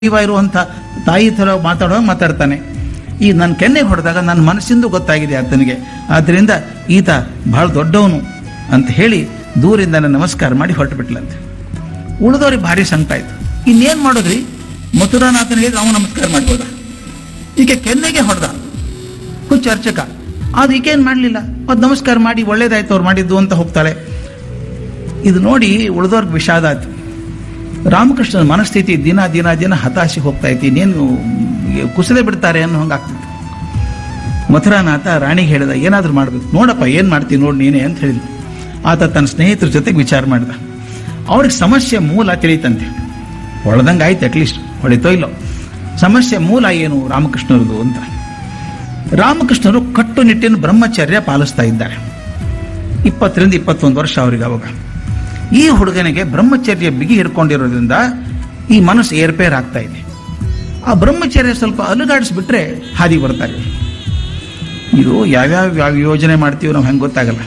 ಜೀವ ಇರುವಂಥ ತಾಯಿ ಥರ ಮಾತಾಡುವಾಗ ಮಾತಾಡ್ತಾನೆ ಈ ನನ್ನ ಕೆನ್ನೆಗೆ ಹೊಡೆದಾಗ ನನ್ನ ಮನಸ್ಸಿಂದು ಗೊತ್ತಾಗಿದೆ ಆತನಿಗೆ ಆದ್ದರಿಂದ ಈತ ಬಹಳ ದೊಡ್ಡವನು ಅಂತ ಹೇಳಿ ದೂರಿಂದ ನನ್ನ ನಮಸ್ಕಾರ ಮಾಡಿ ಹೊರಟು ಬಿಟ್ಲಂತೆ ಉಳಿದವ್ರಿಗೆ ಭಾರಿ ಸಂಕಟ ಆಯ್ತು ಇನ್ನೇನು ಮಾಡೋದ್ರಿ ಮಥುರಾನಾಥನಿಗೆ ನಾವು ನಮಸ್ಕಾರ ಮಾಡ್ಬೋದ ಈಕೆ ಕೆನ್ನೆಗೆ ಹೊಡೆದ ಹುಚ್ಚ ಅರ್ಚಕ ಅದು ಈಗೇನು ಮಾಡಲಿಲ್ಲ ಅದು ನಮಸ್ಕಾರ ಮಾಡಿ ಒಳ್ಳೇದಾಯ್ತು ಅವ್ರು ಮಾಡಿದ್ದು ಅಂತ ಹೋಗ್ತಾಳೆ ಇದು ನೋಡಿ ಉಳಿದವ್ರಿಗೆ ವಿಷಾದ ಆಯ್ತು ರಾಮಕೃಷ್ಣನ ಮನಸ್ಥಿತಿ ದಿನ ದಿನ ದಿನ ಹತಾಶೆಗೆ ಹೋಗ್ತಾ ಇತ್ತು ಇನ್ನೇನು ಕುಸಲೆ ಬಿಡ್ತಾರೆ ಅನ್ನೋ ಹಂಗೆ ಆಗ್ತಿತ್ತು ಮಥುರಾನಾಥ ರಾಣಿಗೆ ಹೇಳಿದ ಏನಾದರೂ ಮಾಡಬೇಕು ನೋಡಪ್ಪ ಏನು ಮಾಡ್ತೀನಿ ನೋಡಿ ನೀನೇ ಅಂತ ಹೇಳಿದ ಆತ ತನ್ನ ಸ್ನೇಹಿತರ ಜೊತೆಗೆ ವಿಚಾರ ಮಾಡಿದ ಅವ್ರಿಗೆ ಸಮಸ್ಯೆ ಮೂಲ ತಿಳಿತಂತೆ ಹೊಳ್ದಂಗೆ ಆಯ್ತು ಅಟ್ಲೀಸ್ಟ್ ಹೊಳಿತೋ ಇಲ್ಲೋ ಸಮಸ್ಯೆ ಮೂಲ ಏನು ರಾಮಕೃಷ್ಣರದು ಅಂತ ರಾಮಕೃಷ್ಣರು ಕಟ್ಟುನಿಟ್ಟಿನ ಬ್ರಹ್ಮಚರ್ಯ ಪಾಲಿಸ್ತಾ ಇದ್ದಾರೆ ಇಪ್ಪತ್ತರಿಂದ ಇಪ್ಪತ್ತೊಂದು ವರ್ಷ ಅವರಿಗೆ ಅವಾಗ ಈ ಹುಡುಗನಿಗೆ ಬ್ರಹ್ಮಚರ್ಯ ಬಿಗಿ ಹಿಡ್ಕೊಂಡಿರೋದ್ರಿಂದ ಈ ಮನಸ್ಸು ಏರ್ಪೇರ್ ಆಗ್ತಾ ಇದೆ ಆ ಬ್ರಹ್ಮಚರ್ಯ ಸ್ವಲ್ಪ ಅಲುಗಾಡಿಸ್ಬಿಟ್ರೆ ಹಾದಿ ಬರ್ತಾರೆ ಇದು ಯಾವ್ಯಾವ ಯಾವ ಯೋಜನೆ ಮಾಡ್ತೀವಿ ನಾವು ಹೆಂಗೆ ಗೊತ್ತಾಗಲ್ಲ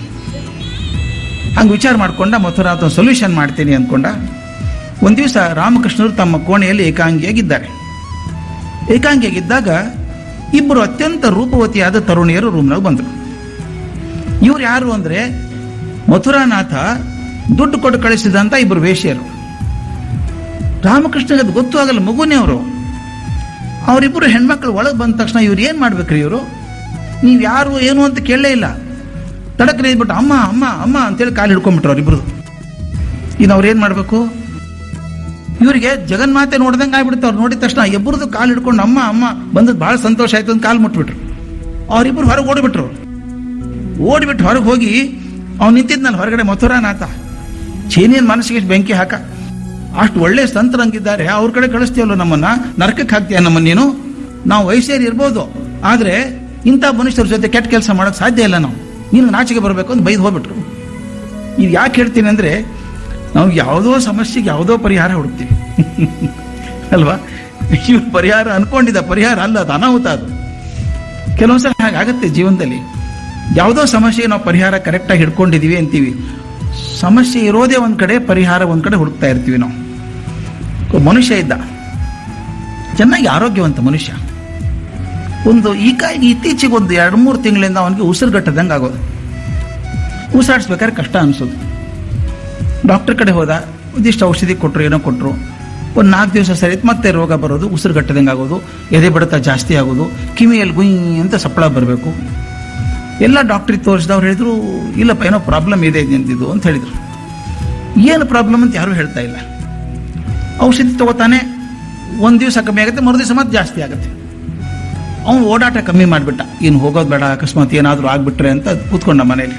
ಹಂಗೆ ವಿಚಾರ ಮಾಡ್ಕೊಂಡ ಮಥುರಾಥ ಸೊಲ್ಯೂಷನ್ ಮಾಡ್ತೀನಿ ಅಂದ್ಕೊಂಡ ಒಂದು ದಿವಸ ರಾಮಕೃಷ್ಣರು ತಮ್ಮ ಕೋಣೆಯಲ್ಲಿ ಏಕಾಂಗಿಯಾಗಿದ್ದಾರೆ ಏಕಾಂಗಿಯಾಗಿದ್ದಾಗ ಇಬ್ಬರು ಅತ್ಯಂತ ರೂಪವತಿಯಾದ ತರುಣಿಯರು ರೂಮ್ನಾಗ ಬಂದರು ಇವ್ರು ಯಾರು ಅಂದರೆ ಮಥುರಾನಾಥ ದುಡ್ಡು ಕೊಟ್ಟು ಕಳಿಸಿದಂತ ಇಬ್ಬರು ವೇಶ್ಯರು ರಾಮಕೃಷ್ಣಗೆ ಅದು ಗೊತ್ತೂ ಆಗಲ್ಲ ಮಗುನೇ ಅವರು ಅವರಿಬ್ಬರು ಹೆಣ್ಮಕ್ಳು ಒಳಗೆ ಬಂದ ತಕ್ಷಣ ಇವ್ರು ಏನು ಮಾಡ್ಬೇಕ್ರಿ ಇವರು ನೀವು ಯಾರು ಏನು ಅಂತ ಕೇಳಲೇ ಇಲ್ಲ ತಡಕ್ರೆ ಇದ್ಬಿಟ್ಟು ಅಮ್ಮ ಅಮ್ಮ ಅಮ್ಮ ಅಂತೇಳಿ ಕಾಲು ಹಿಡ್ಕೊಂಡ್ಬಿಟ್ರು ಅವ್ರಿಬ್ರು ಇನ್ನು ಅವ್ರು ಏನು ಮಾಡಬೇಕು ಇವರಿಗೆ ಜಗನ್ಮಾತೆ ನೋಡ್ದಂಗೆ ಆಗ್ಬಿಡ್ತು ಅವ್ರು ನೋಡಿದ ತಕ್ಷಣ ಇಬ್ಬರದು ಕಾಲು ಹಿಡ್ಕೊಂಡು ಅಮ್ಮ ಅಮ್ಮ ಬಂದದ್ದು ಭಾಳ ಸಂತೋಷ ಆಯ್ತು ಅಂತ ಕಾಲು ಮುಟ್ಬಿಟ್ರು ಅವರಿಬ್ಬರು ಹೊರಗೆ ಓಡಿಬಿಟ್ರು ಓಡಿಬಿಟ್ಟು ಹೊರಗೆ ಹೋಗಿ ಅವ್ನು ನಿಂತಿದ್ನಲ್ಲ ಹೊರಗಡೆ ಮಥುರಾನಾಥ ಚೀನಿಯನ್ ಮನಸ್ಸಿಗೆ ಎಷ್ಟು ಬೆಂಕಿ ಹಾಕ ಅಷ್ಟು ಒಳ್ಳೆ ಸಂತರಂಗಿದ್ದಾರೆ ಅವ್ರ ಕಡೆ ಕಳಿಸ್ತೀವಲ್ಲ ನಮ್ಮನ್ನ ನರಕಕ್ಕೆ ಹಾಕ್ತೀಯ ನಮ್ಮನ್ನ ನೀನು ನಾವು ವಯಸ್ಸೇರಿ ಇರ್ಬೋದು ಆದರೆ ಇಂಥ ಮನುಷ್ಯರ ಜೊತೆ ಕೆಟ್ಟ ಕೆಲಸ ಮಾಡೋಕ್ಕೆ ಸಾಧ್ಯ ಇಲ್ಲ ನಾವು ನೀನು ನಾಚಿಕೆ ಬರಬೇಕು ಅಂತ ಬೈದು ಹೋಗ್ಬಿಟ್ರು ಇದು ಯಾಕೆ ಹೇಳ್ತೀನಿ ಅಂದರೆ ನಾವು ಯಾವುದೋ ಸಮಸ್ಯೆಗೆ ಯಾವುದೋ ಪರಿಹಾರ ಹುಡುಕ್ತೀವಿ ಅಲ್ವಾ ಇವ್ರು ಪರಿಹಾರ ಅನ್ಕೊಂಡಿದ್ದ ಪರಿಹಾರ ಅಲ್ಲ ಅದು ಅನಾಹುತ ಅದು ಕೆಲವೊಂದ್ಸಲ ಹಾಗಾಗತ್ತೆ ಜೀವನದಲ್ಲಿ ಯಾವುದೋ ಸಮಸ್ಯೆಗೆ ನಾವು ಪರಿಹಾರ ಕರೆಕ್ಟಾಗಿ ಹಿಡ್ಕೊಂಡಿದೀವಿ ಅಂತೀವಿ ಸಮಸ್ಯೆ ಇರೋದೇ ಒಂದು ಕಡೆ ಪರಿಹಾರ ಒಂದು ಕಡೆ ಹುಡುಕ್ತಾ ಇರ್ತೀವಿ ನಾವು ಒಬ್ಬ ಮನುಷ್ಯ ಇದ್ದ ಚೆನ್ನಾಗಿ ಆರೋಗ್ಯವಂತ ಮನುಷ್ಯ ಒಂದು ಈಗ ಇತ್ತೀಚೆಗೆ ಒಂದು ಎರಡು ಮೂರು ತಿಂಗಳಿಂದ ಅವನಿಗೆ ಉಸಿರುಗಟ್ಟದಂಗೆ ಆಗೋದು ಉಸಿರಾಡಿಸ್ಬೇಕಾದ್ರೆ ಕಷ್ಟ ಅನಿಸೋದು ಡಾಕ್ಟರ್ ಕಡೆ ಹೋದ ಒಂದಿಷ್ಟು ಔಷಧಿ ಕೊಟ್ಟರು ಏನೋ ಕೊಟ್ಟರು ಒಂದು ನಾಲ್ಕು ದಿವಸ ಸರಿ ಮತ್ತೆ ರೋಗ ಬರೋದು ಉಸಿರುಗಟ್ಟದಂಗೆ ಆಗೋದು ಎದೆ ಬಡಿತ ಜಾಸ್ತಿ ಆಗೋದು ಕಿವಿಯಲ್ಲಿ ಗುಯ್ ಅಂತ ಸಪ್ಪಳ ಬರಬೇಕು ಎಲ್ಲ ಡಾಕ್ಟ್ರಿಗೆ ತೋರಿಸಿದವ್ರು ಹೇಳಿದ್ರು ಇಲ್ಲಪ್ಪ ಏನೋ ಪ್ರಾಬ್ಲಮ್ ಇದೆ ನಿಂತಿದ್ದು ಅಂತ ಹೇಳಿದರು ಏನು ಪ್ರಾಬ್ಲಮ್ ಅಂತ ಯಾರೂ ಹೇಳ್ತಾ ಇಲ್ಲ ಔಷಧಿ ತಗೋತಾನೆ ಒಂದು ದಿವಸ ಕಮ್ಮಿ ಆಗುತ್ತೆ ಮರು ದಿವಸ ಮತ್ತೆ ಜಾಸ್ತಿ ಆಗುತ್ತೆ ಅವನು ಓಡಾಟ ಕಮ್ಮಿ ಮಾಡಿಬಿಟ್ಟ ಇನ್ನು ಹೋಗೋದು ಬೇಡ ಅಕಸ್ಮಾತ್ ಏನಾದರೂ ಆಗ್ಬಿಟ್ರೆ ಅಂತ ಕೂತ್ಕೊಂಡ ಮನೇಲಿ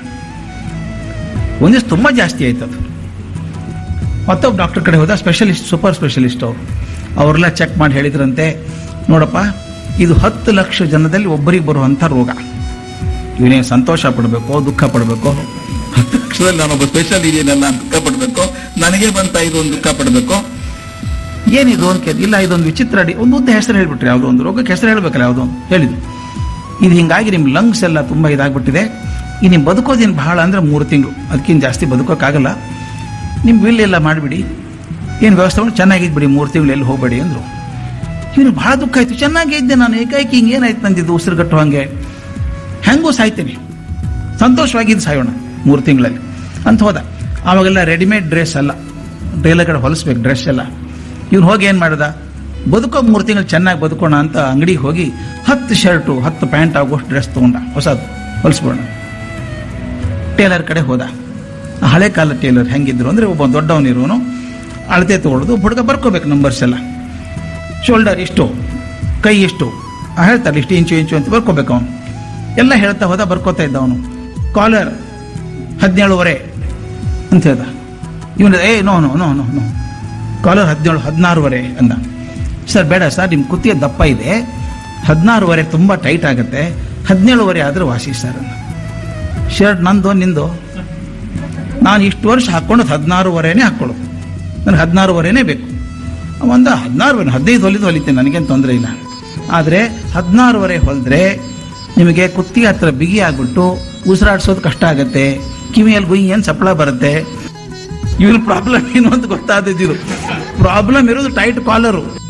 ಒಂದಿವ್ಸ ತುಂಬ ಜಾಸ್ತಿ ಆಯ್ತು ಅದು ಮತ್ತೊಬ್ಬ ಡಾಕ್ಟರ್ ಕಡೆ ಹೋದ ಸ್ಪೆಷಲಿಸ್ಟ್ ಸೂಪರ್ ಸ್ಪೆಷಲಿಸ್ಟ್ ಅವರು ಅವರೆಲ್ಲ ಚೆಕ್ ಮಾಡಿ ಹೇಳಿದ್ರಂತೆ ನೋಡಪ್ಪ ಇದು ಹತ್ತು ಲಕ್ಷ ಜನದಲ್ಲಿ ಒಬ್ಬರಿಗೆ ಬರುವಂಥ ರೋಗ ಇವನೇನು ಸಂತೋಷ ಪಡಬೇಕು ದುಃಖ ಪಡಬೇಕು ಹತ್ತು ಲಕ್ಷದಲ್ಲಿ ನಾನೊಬ್ಬ ಸ್ಪೆಷಲ್ ಇದೆಯಲ್ಲ ಅಂತ ದುಃಖ ಪಡಬೇಕು ನನಗೆ ಬಂತ ಇದು ಒಂದು ದುಃಖ ಪಡಬೇಕು ಏನಿದು ಅಂತ ಕೇಳಿ ಇಲ್ಲ ಇದೊಂದು ವಿಚಿತ್ರ ಅಡಿ ಒಂದು ಉದ್ದ ಹೆಸರು ಹೇಳ್ಬಿಟ್ರಿ ಯಾವುದೋ ಒಂದು ರೋಗಕ್ಕೆ ಹೆಸರು ಹೇಳ್ಬೇಕಲ್ಲ ಯಾವುದೋ ಒಂದು ಹೇಳಿದ್ರು ಇದು ಹಿಂಗಾಗಿ ನಿಮ್ಮ ಲಂಗ್ಸ್ ಎಲ್ಲ ತುಂಬ ಇದಾಗ್ಬಿಟ್ಟಿದೆ ಈ ನಿಮ್ಮ ಬದುಕೋದೇನು ಬಹಳ ಅಂದರೆ ಮೂರು ತಿಂಗಳು ಅದಕ್ಕಿಂತ ಜಾಸ್ತಿ ಬದುಕೋಕ್ಕಾಗಲ್ಲ ನಿಮ್ಮ ಬಿಲ್ ಎಲ್ಲ ಮಾಡಿಬಿಡಿ ಏನು ವ್ಯವಸ್ಥೆ ಮಾಡಿ ಚೆನ್ನಾಗಿದ್ಬಿಡಿ ಮೂರು ತಿಂಗಳು ಎಲ್ಲಿ ಹೋಗಬೇಡಿ ಅಂದರು ಇವನು ಭಾಳ ದುಃಖ ಆಯಿತು ಚೆನ್ನಾಗೇ ಇದ್ದೆ ನಾನು ಏಕಾಏಕಿ ಹಿಂಗೆ ಏನಾಯ್ತು ನಂದಿದ್ದು ಉಸಿರುಗಟ್ಟು ಹಂಗೆ ಹೆಂಗೂ ಸಾಯ್ತೀನಿ ಸಂತೋಷವಾಗಿದ್ದು ಸಾಯೋಣ ಮೂರು ತಿಂಗಳಲ್ಲಿ ಅಂತ ಹೋದ ಆವಾಗೆಲ್ಲ ರೆಡಿಮೇಡ್ ಡ್ರೆಸ್ ಅಲ್ಲ ಟೈಲರ್ ಕಡೆ ಹೊಲಿಸ್ಬೇಕು ಡ್ರೆಸ್ ಎಲ್ಲ ಇವ್ನು ಹೋಗಿ ಏನು ಮಾಡ್ದ ಬದುಕೋ ಮೂರು ತಿಂಗಳು ಚೆನ್ನಾಗಿ ಬದುಕೋಣ ಅಂತ ಅಂಗಡಿಗೆ ಹೋಗಿ ಹತ್ತು ಶರ್ಟು ಹತ್ತು ಪ್ಯಾಂಟ್ ಆಗೋಷ್ಟು ಡ್ರೆಸ್ ತೊಗೊಂಡ ಹೊಸದು ಹೊಲಿಸ್ಬೋಣ ಟೇಲರ್ ಕಡೆ ಹೋದ ಆ ಹಳೆ ಕಾಲ ಟೇಲರ್ ಹೆಂಗಿದ್ರು ಅಂದರೆ ಒಬ್ಬ ದೊಡ್ಡವನಿರೋನು ಅಳತೆ ತೊಗೊಳ್ಳೋದು ಹುಡುಗ ಬರ್ಕೋಬೇಕು ನಂಬರ್ಸ್ ಎಲ್ಲ ಶೋಲ್ಡರ್ ಇಷ್ಟು ಕೈ ಇಷ್ಟು ಆ ಹೇಳ್ತಾರೆ ಇಷ್ಟು ಇಂಚು ಇಂಚು ಅಂತ ಬರ್ಕೋಬೇಕು ಅವನು ಎಲ್ಲ ಹೇಳ್ತಾ ಹೋದ ಬರ್ಕೋತಾ ಇದ್ದ ಅವನು ಕಾಲರ್ ಹದಿನೇಳುವರೆ ಅಂತ ಹೇಳ್ದ ಇವನು ಏ no no no no no collar ಹದಿನೇಳು ಹದಿನಾರುವರೆ ಅಂದ ಸರ್ ಬೇಡ ಸರ್ ನಿಮ್ಮ ಕುತ್ತಿಗೆ ದಪ್ಪ ಇದೆ ಹದಿನಾರುವರೆ ತುಂಬ ಟೈಟ್ ಆಗುತ್ತೆ ಹದಿನೇಳುವರೆ ಆದರೂ ವಾಸಿ ಸರ್ ಅಂದ ಶರ್ಟ್ ನಂದು ನಿಂದು ನಾನು ಇಷ್ಟು ವರ್ಷ ಹಾಕ್ಕೊಂಡು ಹದಿನಾರುವರೆನೇ ಹಾಕ್ಕೊಳ್ಳೋದು ನನಗೆ ಹದಿನಾರುವರೆನೇ ಬೇಕು ಒಂದು ಹದಿನಾರುವರೆ ಹದಿನೈದು ಹೊಲಿದು ಹೊಲಿತೇನೆ ನನಗೇನು ತೊಂದರೆ ಇಲ್ಲ ಆದರೆ ಹದಿನಾರುವರೆ ಹೊಲಿದ್ರೆ ನಿಮಗೆ ಕುತ್ತಿಗೆ ಹತ್ರ ಬಿಗಿ ಆಗ್ಬಿಟ್ಟು ಉಸಿರಾಡ್ಸೋದು ಕಷ್ಟ ಆಗುತ್ತೆ ಕಿವಿಯಲ್ಲಿ ಗುಯ್ ಏನು ಸಪ್ಪಳ ಬರುತ್ತೆ ಇವ್ರ ಪ್ರಾಬ್ಲಮ್ ಏನು ಅಂತ ಗೊತ್ತಾದದ್ದು ಪ್ರಾಬ್ಲಮ್ ಇರೋದು ಟೈಟ್ ಕಾಲರು